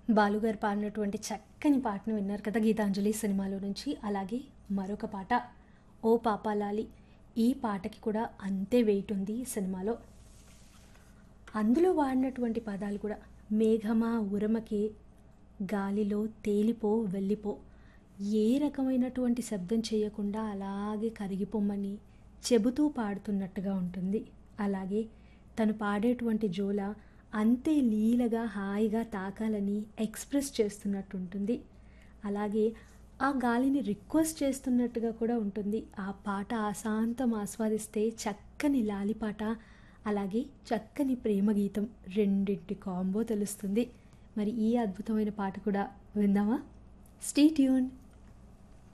బాలుగారు పాడినటువంటి చక్కని పాటను విన్నారు కదా గీతాంజలి సినిమాలో నుంచి అలాగే మరొక పాట ఓ పాపాలాలి ఈ పాటకి కూడా అంతే వెయిట్ ఉంది ఈ సినిమాలో అందులో వాడినటువంటి పదాలు కూడా మేఘమా ఉరమకే గాలిలో తేలిపో వెళ్ళిపో ఏ రకమైనటువంటి శబ్దం చేయకుండా అలాగే కరిగిపోమ్మని చెబుతూ పాడుతున్నట్టుగా ఉంటుంది అలాగే తను పాడేటువంటి జోల అంతే లీలగా హాయిగా తాకాలని ఎక్స్ప్రెస్ చేస్తున్నట్టు ఉంటుంది అలాగే ఆ గాలిని రిక్వెస్ట్ చేస్తున్నట్టుగా కూడా ఉంటుంది ఆ పాట ఆశాంతం ఆస్వాదిస్తే చక్కని లాలిపాట అలాగే చక్కని ప్రేమ గీతం రెండింటి కాంబో తెలుస్తుంది మరి ఈ అద్భుతమైన పాట కూడా విందామా స్టీ ట్యూన్